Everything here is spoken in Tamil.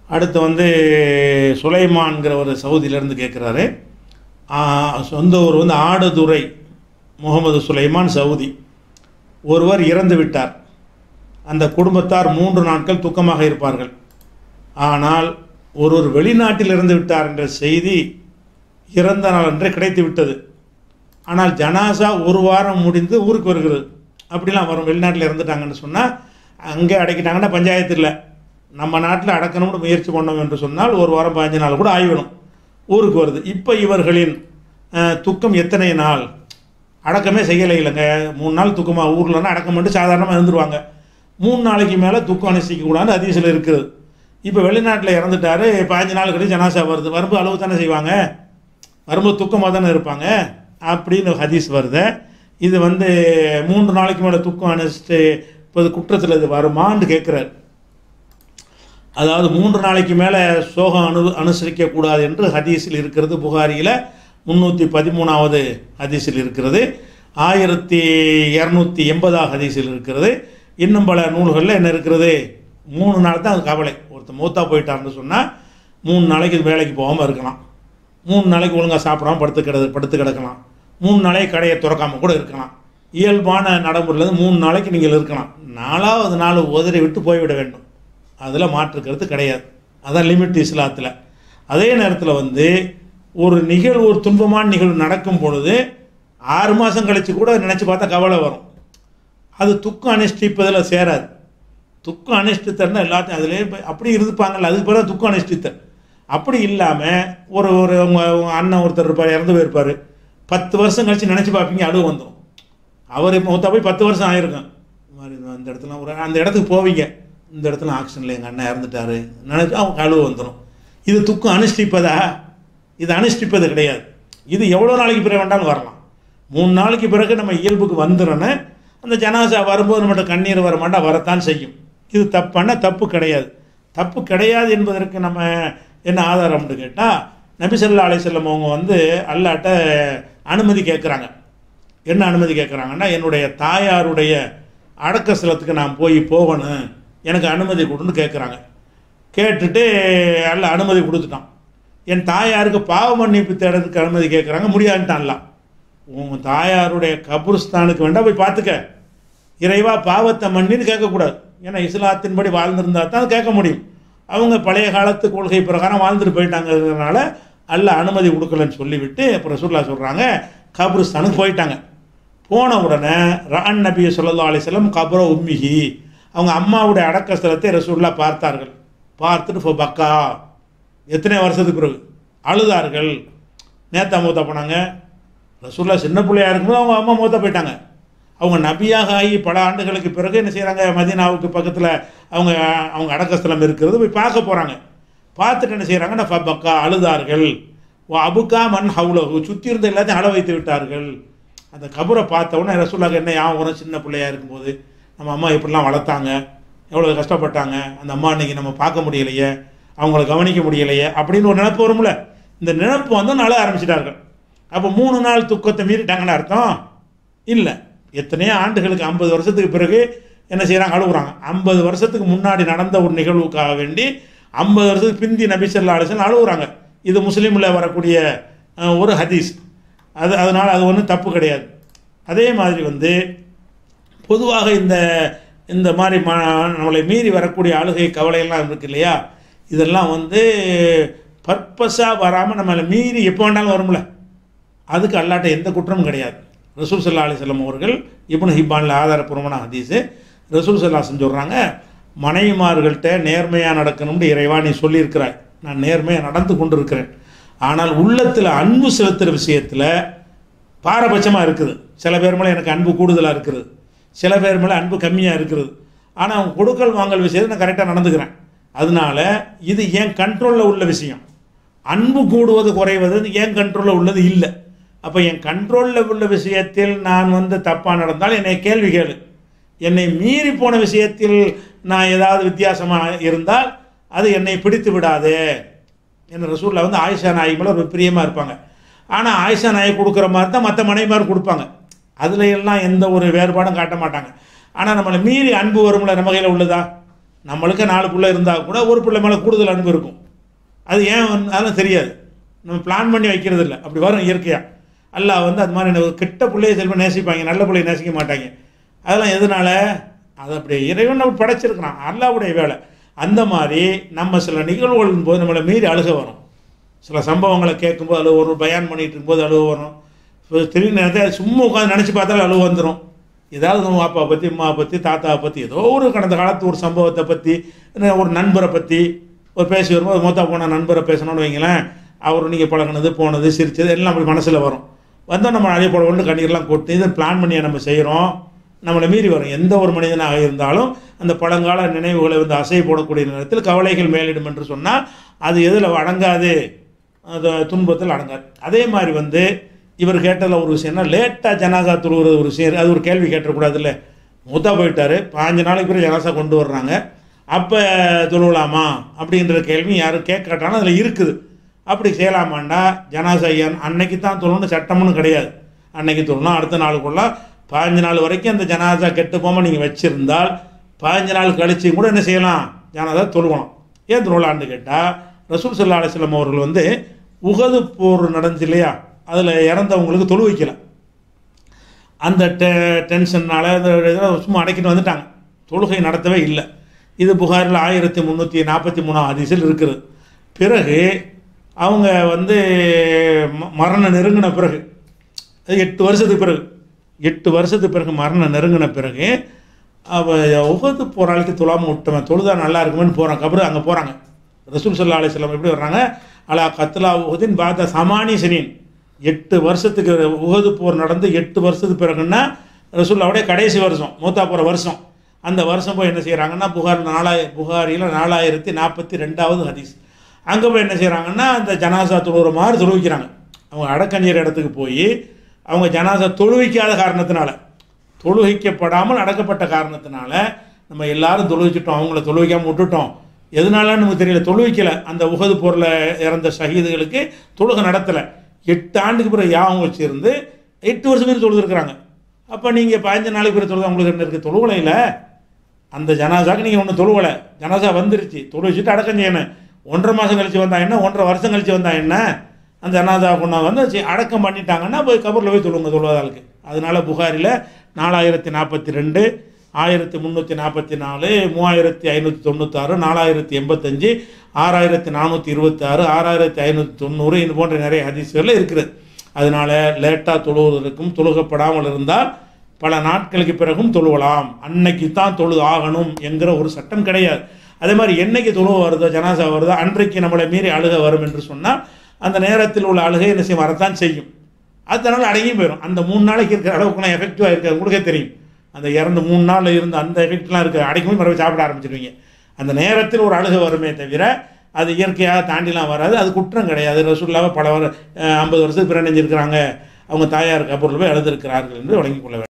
அடுத்து வந்து சுலைமான்கிற ஒரு சவுதியிலேருந்து கேட்குறாரு சொந்த ஊர் வந்து ஆடுதுறை முகமது சுலைமான் சவுதி ஒருவர் இறந்து விட்டார் அந்த குடும்பத்தார் மூன்று நாட்கள் துக்கமாக இருப்பார்கள் ஆனால் ஒருவர் வெளிநாட்டில் இறந்து விட்டார் என்ற செய்தி இறந்த நாள் அன்றே கிடைத்து விட்டது ஆனால் ஜனாசா ஒரு வாரம் முடிந்து ஊருக்கு வருகிறது அப்படிலாம் வரும் வெளிநாட்டில் இறந்துட்டாங்கன்னு சொன்னால் அங்கே அடைக்கிட்டாங்கன்னா பஞ்சாயத்து இல்லை நம்ம நாட்டில் அடக்கணும்னு முயற்சி பண்ணோம் என்று சொன்னால் ஒரு வாரம் பதினஞ்சு நாள் கூட ஆய்விடும் ஊருக்கு வருது இப்போ இவர்களின் அஹ், துக்கம் எத்தனை நாள் அடக்கமே செய்யலை இல்லைங்க மூணு நாள் துக்கமாக ஊர்லன்னா அடக்கம் பண்ணிட்டு சாதாரணமாக இருந்துருவாங்க மூணு நாளைக்கு மேலே துக்கம் அனுஷ்டிக்கக்கூடாதுன்னு அதிசயில் இருக்குது இப்போ வெளிநாட்டில் இறந்துட்டாரு பதினஞ்சு நாள் கழிச்சு ஜனாசா வருது வரும்போது அளவு தானே செய்வாங்க வரும்போது துக்கமாக தானே இருப்பாங்க அப்படின்னு ஹதீஸ் வருது இது வந்து மூன்று நாளைக்கு மேலே துக்கம் அனுஷ்டிச்சு இப்போ இது குற்றத்தில் இது வருமான்னு கேட்குறாரு அதாவது மூன்று நாளைக்கு மேலே சோகம் அனு அனுசரிக்கக்கூடாது என்று ஹதீஸில் இருக்கிறது புகாரியில் முந்நூற்றி பதிமூணாவது ஹதீஸில் இருக்கிறது ஆயிரத்தி இரநூத்தி எண்பதாவது ஹதீஸில் இருக்கிறது இன்னும் பல நூல்களில் என்ன இருக்கிறது மூணு நாள் தான் அது கவலை ஒருத்தர் மூத்தா போயிட்டாருன்னு சொன்னால் மூணு நாளைக்கு வேலைக்கு போகாமல் இருக்கலாம் மூணு நாளைக்கு ஒழுங்காக சாப்பிடாம படுத்து கிட படுத்து கிடக்கலாம் மூணு நாளைக்கு கடையை திறக்காம கூட இருக்கலாம் இயல்பான நடைமுறையிலேருந்து மூணு நாளைக்கு நீங்கள் இருக்கலாம் நாலாவது நாள் உதறி விட்டு போய்விட வேண்டும் அதில் மாற்றுக்கிறது கிடையாது அதான் லிமிட் இஸ்லாத்தில் அதே நேரத்தில் வந்து ஒரு நிகழ்வு ஒரு துன்பமான நிகழ்வு நடக்கும் பொழுது ஆறு மாதம் கழித்து கூட நினச்சி பார்த்தா கவலை வரும் அது துக்கம் அனுஷ்டிப்பதில் சேராது துக்கம் அனுஷ்டித்தர்னா எல்லாத்தையும் அதிலே போய் அப்படி இருப்பாங்கல்ல அதுக்கு பிறகு துக்கம் அனுஷ்டித்தர் அப்படி இல்லாமல் ஒரு ஒரு உங்க உங்க அண்ணன் ஒருத்தர் இருப்பார் இறந்து போயிருப்பார் பத்து வருஷம் கழிச்சு நினச்சி பார்ப்பீங்க அழுவு வந்துடும் அவர் மொத்தம் போய் பத்து வருஷம் ஆயிருக்கும் இந்த மாதிரி இந்த- அந்த இடத்துல ஒரு அந்த இடத்துக்கு போவீங்க இந்த இடத்துல ஆக்ஷனில் எங்கள் அண்ணன் இறந்துட்டாரு நினச்சி அவங்க அழுவு வந்துடும் இது துக்கம் அனுஷ்டிப்பதா இது அனுஷ்டிப்பது கிடையாது இது எவ்வளோ நாளைக்கு பிறகு வேண்டாலும் வரலாம் மூணு நாளைக்கு பிறகு நம்ம இயல்புக்கு வந்துடுறோன்னு அந்த ஜனாசா வரும்போது நம்மகிட்ட கண்ணீர் வர மாட்டா வரத்தான் செய்யும் இது தப்பான தப்பு கிடையாது தப்பு கிடையாது என்பதற்கு நம்ம என்ன ஆதாரம்னு கேட்டால் நபி ஸல்லல்லாஹு அலைஹி வஸல்லம் அவங்க வந்து அல்லாட்ட அனுமதி கேட்குறாங்க என்ன அனுமதி கேட்குறாங்கன்னா என்னுடைய தாயாருடைய அடக்க ஸ்தலத்துக்கு நான் போய் போகணும் எனக்கு அனுமதி கொடுன்னு கேட்குறாங்க கேட்டுட்டு அல்ல அனுமதி கொடுத்துட்டான் என் தாயாருக்கு பாவ மன்னிப்பு தேடுறதுக்கு அனுமதி கேட்குறாங்க முடியாதுட்டான்லாம் உன் தாயாருடைய கபுர்ஸ்தானுக்கு வேண்டாம் போய் பார்த்துக்க இறைவா பாவத்தை மன்னின்னு கேட்கக்கூடாது ஏன்னா இஸ்லாத்தின்படி வாழ்ந்திருந்தா தான் கேட்க முடியும் அவங்க பழைய காலத்து கொள்கை பிரகாரம் வாழ்ந்துட்டு போயிட்டாங்கிறதுனால அல்ல அனுமதி கொடுக்கலன்னு சொல்லிவிட்டு அப்புறம் ரசூல்லா சொல்கிறாங்க கபுர்ஸ்தானுக்கு போயிட்டாங்க போன உடனே ரான் நபி ஸல்லல்லாஹு அலைஹி வஸல்லம் கபர உம்மிஹி அவங்க அம்மாவுடைய அடக்க ஸ்தலத்தை ரசூல்லா பார்த்தார்கள் பார்த்துட்டு ஃபோ பக்கா எத்தனை வருஷத்துக்கு பிறகு அழுதார்கள் நேத்தா மூத்தா போனாங்க ரசூல்லா சின்ன பிள்ளையா இருக்கும்போது அவங்க அம்மா மூத்தா போயிட்டாங்க அவங்க நபியாக ஆகி பல ஆண்டுகளுக்கு பிறகு என்ன செய்கிறாங்க மதீனாவுக்கு பக்கத்தில் அவங்க அவங்க அடக்கஸ்தலம் இருக்கிறது போய் பார்க்க போகிறாங்க பார்த்துட்டு என்ன செய்கிறாங்கன்னா ஃபபக்கா அழுதார்கள் ஓ அபுக்கா மண் ஹவுலகு சுற்றி இருந்த எல்லாத்தையும் அழ வைத்து விட்டார்கள் அந்த கபரை பார்த்த உடனே ரசூல்லாக்கு என்ன ஞாபகம் வரும் சின்ன பிள்ளையா இருக்கும்போது நம்ம அம்மா எப்படிலாம் வளர்த்தாங்க எவ்வளோ கஷ்டப்பட்டாங்க அந்த அம்மா இன்னைக்கு நம்ம பார்க்க முடியலையே அவங்கள கவனிக்க முடியலையே அப்படின்னு ஒரு நினைப்பு வரும்ல இந்த நினைப்பு வந்து அழ ஆரம்பிச்சிட்டார்கள் அப்போ மூணு நாள் துக்கத்தை மீறிட்டாங்கன்னு அர்த்தம் இல்லை எத்தனையோ ஆண்டுகளுக்கு ஐம்பது வருஷத்துக்கு பிறகு என்ன செய்கிறாங்க அழுகுறாங்க ஐம்பது வருஷத்துக்கு முன்னாடி நடந்த ஒரு நிகழ்வுக்காக வேண்டி ஐம்பது வருஷத்துக்கு பிந்தி நபி ஸல்லல்லாஹு அலைஹி வஸல்லம் அழுகுறாங்க இது முஸ்லீமில் வரக்கூடிய அஹ், ஒரு ஹதீஸ் அது அதனால் அது ஒன்றும் தப்பு கிடையாது அதே மாதிரி வந்து பொதுவாக இந்த இந்த மாதிரி ம நம்மளை மீறி வரக்கூடிய அழுகை கவலையெல்லாம் இருக்கு இல்லையா இதெல்லாம் வந்து பர்பஸாக வராமல் நம்மளை மீறி எப்போ வேணாலும் வரும்ல அதுக்கு அல்லாட்ட எந்த குற்றமும் கிடையாது ரசூல் சல்லா அலிசல்லம் அவர்கள் இப்னு ஹிப்பானில் ஆதாரப்பூர்வமான ஹதீஸு ரசூல் சல்லாசன் சொல்கிறாங்க மனைவிமார்கள்ட்ட நேர்மையாக நடக்கணும்னு இறைவா நீ சொல்லியிருக்கிறாய் நான் நேர்மையாக நடந்து கொண்டு இருக்கிறேன் ஆனால் உள்ளத்தில் அன்பு செலுத்துகிற விஷயத்தில் பாரபட்சமாக இருக்குது சில பேர் மேலே எனக்கு அன்பு கூடுதலாக இருக்குது சில பேர் மேலே அன்பு கம்மியாக இருக்குது ஆனால் அவங்க கொடுக்கல் வாங்கல் விஷயத்தை நான் கரெக்டாக நடந்துக்கிறேன் அதனால இது என் கண்ட்ரோலில் உள்ள விஷயம் அன்பு கூடுவது குறைவது என் கண்ட்ரோலில் உள்ளது இல்லை அப்போ என் கண்ட்ரோலில் உள்ள விஷயத்தில் நான் வந்து தப்பாக நடந்தால் என்னை கேள்வி கேளு என்னை மீறி போன விஷயத்தில் நான் ஏதாவது வித்தியாசமாக இருந்தால் அது என்னை பிடித்து விடாதே என்ன ரசூலில் வந்து ஆயிஷா நாய் மேலே ஒரு பிரியமாக இருப்பாங்க ஆனால் ஆயிஷா நாய் கொடுக்குற மாதிரி தான் மற்ற மனைவிமார் கொடுப்பாங்க அதில் எல்லாம் எந்த ஒரு வேறுபாடும் காட்ட மாட்டாங்க ஆனால் நம்மளை மீறி அன்பு வரும்ல நம்ம கையில் உள்ளதா நம்மளுக்கு நாலு பிள்ளை இருந்தால் கூட ஒரு பிள்ளை மேலே கூடுதல் அன்பு இருக்கும் அது ஏன் வந்து- அதெல்லாம் தெரியாது நம்ம பிளான் பண்ணி வைக்கிறது இல்லை அப்படி வரும் இயற்கையாக அல்லாஹ் வந்து அது மாதிரி என்ன ஒரு கெட்ட பிள்ளைய செல்வம் நேசிப்பாங்க நல்ல பிள்ளைய நேசிக்க மாட்டாங்க அதெல்லாம் எதனால அது அப்படி இறைவன் நம்ம படைச்சிருக்கிறான் அல்லாவுடைய வேலை அந்த மாதிரி நம்ம சில நிகழ்வுகளின் போது நம்மளை மீறி அழுக வரும் சில சம்பவங்களை கேட்கும்போது அழுவ வரும் பயான் பண்ணிட்டு இருக்கும்போது அழுவ வரும் இப்போ திடீர்னு நேரத்தில் சும்மா உட்காந்து நினச்சி பார்த்தாலும் அழுவ வந்துடும் ஏதாவது நம்ம அப்பா பற்றி அம்மா பற்றி தாத்தாவை பற்றி ஏதோ ஒரு கடந்த காலத்து ஒரு சம்பவத்தை பற்றி ஒரு நண்பரை பற்றி ஒரு பேசி வரும்போது மூத்தா போன நண்பரை பேசணும்னு வைங்களேன் அவர் நீங்கள் பழகுனது போனது சிரிச்சது எல்லாம் அப்படி மனசில் வரும் வந்தால் நம்ம நிறைய போட ஒன்று கண்ணீர்லாம் கொட்டி இதை பிளான் பண்ணி நம்ம செய்கிறோம் நம்மளை மீறி வரும் எந்த ஒரு மனிதனாக இருந்தாலும் அந்த பழங்கால நினைவுகளை வந்து அசை போடக்கூடிய நேரத்தில் கவலைகள் மேலிடும் என்று சொன்னால் அது எதில் அடங்காது அது துன்பத்தில் அடங்காது அதே மாதிரி வந்து இவர் கேட்டதில் ஒரு விஷயம்னா லேட்டாக ஜனாசா தொழுகிறது ஒரு விஷயம் அது ஒரு கேள்வி கேட்டக்கூடாதுல்ல மூத்தா போயிட்டாரு பாஞ்சு நாளைக்கு பிறகு ஜனாசா கொண்டு வர்றாங்க அப்போ தொழுவலாமா அப்படின்ற கேள்வி யாரும் கேட்காட்டாலும் அதில் இருக்குது அப்படி செய்யலாமாண்டா ஜனாசா ஐயன் அன்னைக்கு தான் தொழணும் சட்டம்னு கிடையாது அன்னைக்கு தொழணும் அடுத்த நாளுக்குள்ள பாஞ்சு நாள் வரைக்கும் அந்த ஜனாசா கெட்டு போகாமல் நீங்கள் வச்சுருந்தால் பாஞ்சு நாள் கழிச்சு கூட என்ன செய்யலாம் ஜனாசா தொழுவலாம் ஏன் தொழுவலான்னு கேட்டால் ரசூல் சல்லா அலிஸ்லாம் அவர்கள் வந்து உகது போர் நடந்துச்சு இல்லையா அதில் இறந்தவங்களுக்கு தொழு வைக்கல அந்த டெ டென்ஷனால் அந்த இதெல்லாம் சும்மா அடக்கிட்டு வந்துட்டாங்க தொழுகை நடத்தவே இல்லை இது புகாரில் ஆயிரத்தி முந்நூற்றி நாற்பத்தி மூணாம் அதிசல் இருக்குது பிறகு அவங்க வந்து ம- மரணம் நெருங்கின பிறகு அது எட்டு வருஷத்துக்கு பிறகு எட்டு வருஷத்துக்கு பிறகு மரணம் நெருங்கின பிறகு அவ உகது போராளிக்கு தொழாமல் விட்டவன் தொழுதா நல்லா இருக்குமேன்னு போகிறான் கபரு அங்கே போகிறாங்க ரசூல் சல்லா அலிஸ்லாம் எப்படி வர்றாங்க அலா கத்லா உஹதின் பாத சமானி சனீன் எட்டு வருஷத்துக்கு உகது போர் நடந்து எட்டு வருஷத்துக்கு பிறகுன்னா ரசூல்லாவுடைய கடைசி வருஷம் மூத்தா போகிற வருஷம் அந்த வருஷம் போய் என்ன செய்கிறாங்கன்னா புகார் நாலாய புகாரியில் நாலாயிரத்தி நாற்பத்தி ரெண்டாவது ஹதீஸ் அங்கே போய் என்ன செய்கிறாங்கன்னா அந்த ஜனாசா தொழுகிற மாதிரி தொழுவிக்கிறாங்க அவங்க அடக்கஞ்சீர் இடத்துக்கு போய் அவங்க ஜனாசா தொழுவிக்காத காரணத்தினால தொழுவிக்கப்படாமல் அடக்கப்பட்ட காரணத்தினால நம்ம எல்லாரும் தொழுவிச்சிட்டோம் அவங்கள தொழுவிக்காமல் விட்டுட்டோம் எதனாலன்னு நமக்கு தெரியல தொழுவிக்கல அந்த உகது போரில் இறந்த ஷஹீதுகளுக்கு தொழுகை நடத்தலை எட்டு ஆண்டுக்கு பிறகு யாபம் வச்சிருந்து எட்டு வருஷம் பேர் தொழுதுருக்குறாங்க அப்போ நீங்கள் பதினஞ்சு நாளைக்கு பிறகு தொழுது உங்களுக்கு என்ன இருக்குது தொழுவலையில் அந்த ஜனாசாக்கு நீங்கள் ஒன்றும் தொழுவலை ஜனாசா வந்துருச்சு தொழு வச்சுட்டு அடக்கம் செய்யணும் ஒன்றரை மாதம் கழிச்சு வந்தா என்ன ஒன்றரை வருஷம் கழிச்சு வந்தா என்ன அந்த ஜனாசா கொண்டா வந்து சி- அடக்கம் பண்ணிட்டாங்கன்னா போய் கபரில் போய் தொழுங்க தொழுவதாளுக்கு அதனால புகாரில் நாலாயிரத்தி நாற்பத்தி ரெண்டு ஆயிரத்தி முந்நூற்றி நாற்பத்தி நாலு மூவாயிரத்தி ஐநூற்றி தொண்ணூத்தாறு நாலாயிரத்தி எண்பத்தஞ்சு ஆறாயிரத்தி நானூற்றி இருபத்தாறு ஆறாயிரத்தி ஐநூற்றி தொண்ணூறு இது போன்ற நிறைய ஹதீஸ்களில் இருக்குது அதனால லேட்டாக தொழுவதற்கும் தொழுகப்படாமல் இருந்தால் பல நாட்களுக்கு பிறகும் தொழுவலாம் அன்னைக்கு தான் தொழு ஆகணும் என்கிற ஒரு சட்டம் கிடையாது அதே மாதிரி என்னைக்கு தொழுவ வருதோ ஜனாசா வருதோ அன்றைக்கு நம்மளை மீறி அழுக வரும் என்று சொன்னால் அந்த நேரத்தில் உள்ள அழுகை என்ன செய்யும் வரத்தான் செய்யும் அதனால அடங்கி போயிடும் அந்த மூணு நாளைக்கு இருக்கிற அளவுக்குலாம் எஃபெக்டிவாக இருக்காது உங்களுக்கே தெரியும் அந்த இறந்து மூணு நாளில் இருந்த அந்த எஃபெக்ட்லாம் இருக்குது அடைக்கும் மறுபடியும் சாப்பிட ஆரம்பிச்சிருவீங்க அந்த நேரத்தில் ஒரு அழுகை வருமே தவிர அது இயற்கையாக தாண்டிலாம் வராது அது குற்றம் கிடையாது ரசூல்லாவை பல வர ஐம்பது வருஷத்துக்கு பிறகு நெஞ்சிருக்கிறாங்க அவங்க தாயார் கபூரில் போய் அழுதுருக்கிறார்கள் என்று வழங்கிக் கொள்ள வேண்டும்